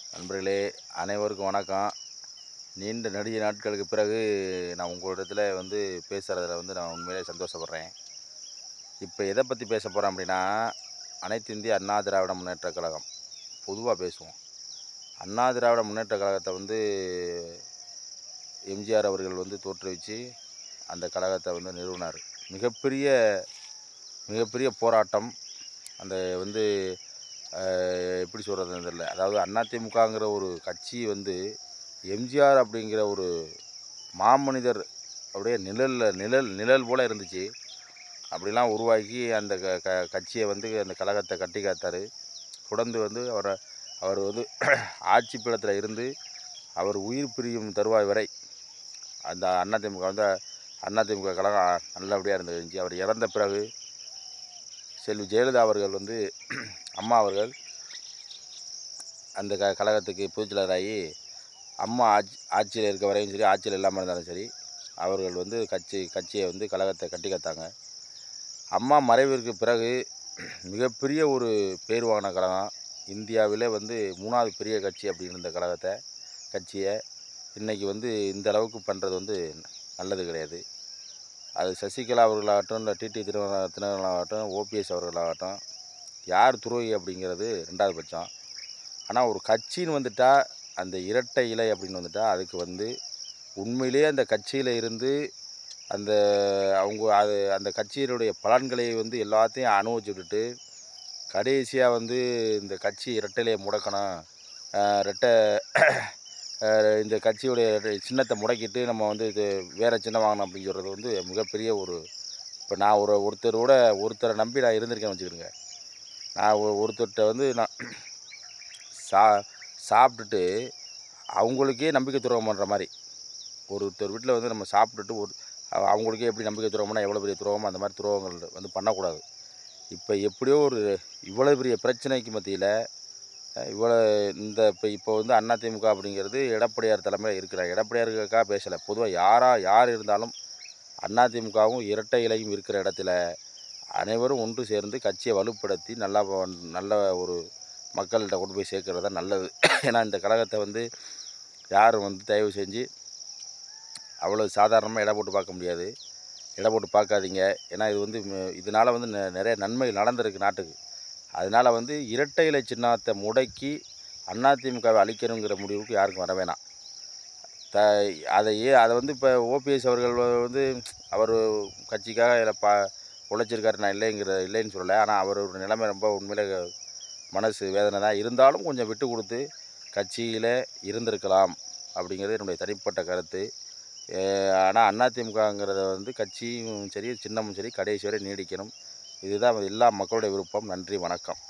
நண்பர்களே அனைவருக்கும் வணக்கம் நீண்ட நெடிய நாட்களுக்கு பிறகு நான் உங்களிடத்துல வந்து பேசுகிறதுல வந்து நான் உண்மையிலே சந்தோஷப்படுறேன் இப்போ எதை பற்றி பேச போகிறேன் அப்படின்னா அனைத்து இந்திய அண்ணா திராவிட முன்னேற்ற கழகம் பொதுவாக பேசுவோம் அண்ணா திராவிட முன்னேற்ற கழகத்தை வந்து எம்ஜிஆர் அவர்கள் வந்து தோற்றுவிச்சு அந்த கழகத்தை வந்து நிறுவினார் மிகப்பெரிய மிகப்பெரிய போராட்டம் அந்த வந்து அஹ், எப்படி சொல்கிறதுன்னு தெரியல அதாவது அதிமுகங்கிற ஒரு கட்சி வந்து எம்ஜிஆர் அப்படிங்கிற ஒரு மாமனிதர் அப்படியே நிழலில் நிழல் நிழல் போல் இருந்துச்சு அப்படிலாம் உருவாக்கி அந்த க க கட்சியை வந்து அந்த கழகத்தை கட்டி காத்தார் தொடர்ந்து வந்து அவரை அவர் வந்து ஆட்சி பீடத்தில் இருந்து அவர் உயிர் பிரியும் தருவாய் வரை அந்த அதிமுக வந்து அதிமுக கழகம் நல்லபடியாக இருந்துச்சு அவர் இறந்த பிறகு செல்வி ஜெயலலிதா அவர்கள் வந்து அம்மா அவர்கள் அந்த க கழகத்துக்கு பொதுச்செயலராகி அம்மா ஆட்சி ஆட்சியில் இருக்க வரையும் சரி ஆட்சியில் இல்லாமல் இருந்தாலும் சரி அவர்கள் வந்து கட்சி கட்சியை வந்து கழகத்தை கட்டி காத்தாங்க அம்மா மறைவிற்கு பிறகு மிகப்பெரிய ஒரு பேர் வாங்கின கழகம் இந்தியாவிலே வந்து மூணாவது பெரிய கட்சி அப்படின்னு இருந்த கழகத்தை கட்சியை இன்றைக்கி வந்து இந்த அளவுக்கு பண்ணுறது வந்து நல்லது கிடையாது அது சசிகலா அவர்களாகட்டும் இல்லை டிடி திருவண்ணா திருவண்ணாகட்டும் ஓபிஎஸ் அவர்களாகட்டும் யார் துரோகி அப்படிங்கிறது ரெண்டாவது பட்சம் ஆனால் ஒரு கட்சின்னு வந்துட்டா அந்த இரட்டை இலை அப்படின்னு வந்துட்டா அதுக்கு வந்து உண்மையிலேயே அந்த கட்சியில் இருந்து அந்த அவங்க அது அந்த கட்சியினுடைய பலன்களை வந்து எல்லாத்தையும் அனுபவிச்சு விட்டுட்டு கடைசியாக வந்து இந்த கட்சி இரட்டையிலையை முடக்கணும் ஆஹ் ரெட்டை ஆஹ் இந்த கட்சியுடைய ரெட்டை- சின்னத்தை முடக்கிட்டு நம்ம வந்து இது வேறு சின்னம் வாங்கணும் அப்படின்னு சொல்கிறது வந்து மிகப்பெரிய ஒரு இப்போ நான் ஒரு ஒருத்தரோட ஒருத்தரை நம்பி நான் இருந்திருக்கேன்னு வச்சுக்கிறேங்க நான் ஒரு- ஒருத்தர்கிட்ட வந்து நான் சா சாப்பிட்டுட்டு அவங்களுக்கே நம்பிக்கை துரோகம் பண்ணுற மாதிரி ஒருத்தர் வீட்டில் வந்து நம்ம சாப்பிட்டுட்டு ஒரு அவ- அவங்களுக்கே எப்படி நம்பிக்கை துரோகம்னா எவ்வளோ பெரிய துரோகமோ அந்த மாதிரி துரோகங்கள் வந்து பண்ணக்கூடாது இப்போ எப்படியோ ஒரு இவ்வளோ பெரிய பிரச்சனைக்கு மத்தியில் இவ்வளோ இந்த இப்போ இப்போ வந்து அதிமுக அப்படிங்கிறது எடப்பாடியார் தலைமையில் இருக்கிறார் எடப்பாடியாருக்காக பேசலை பொதுவாக யாராக யார் இருந்தாலும் அதிமுகவும் இரட்டை இலையும் இருக்கிற இடத்துல அனைவரும் ஒன்று சேர்ந்து கட்சியை வலுப்படுத்தி நல்லா வ- நல்ல ஒரு மக்கள்கிட்ட கொண்டு போய் சேர்க்கறது தான் நல்லது ஏன்னா இந்த கழகத்தை வந்து யாரும் வந்து தயவு செஞ்சு அவ்வளோ சாதாரணமாக இட போட்டு பார்க்க முடியாது இட போட்டு பார்க்காதீங்க ஏன்னா இது வந்து ம- இதனால் வந்து நெ- நிறைய நன்மைகள் நடந்திருக்கு நாட்டுக்கு அதனால் வந்து இரட்டை இலை சின்னத்தை முடக்கி அதிமுகவை அழிக்கணுங்கிற முடிவுக்கு யாருக்கும் வர வேணாம் த அதை ஏ அதை வந்து இப்போ ஓபிஎஸ் அவர்கள் வ- வந்து அவர் கட்சிக்காக இதில் பா உழைச்சிருக்காரு நான் இல்லைங்கிற இல்லைன்னு சொல்லலை ஆனால் அவரோட நிலைமை ரொம்ப உண்மையிலே மனசு வேதனை தான் இருந்தாலும் கொஞ்சம் விட்டு கொடுத்து கட்சியில் இருந்திருக்கலாம் அப்படிங்கிறது என்னுடைய தனிப்பட்ட கருத்து ஆனால் அதிமுகங்கிறத வந்து கட்சியும் சரி சின்னமும் சரி கடைசி வரை நீடிக்கணும் இதுதான் எல்லா மக்களுடைய விருப்பம் நன்றி வணக்கம்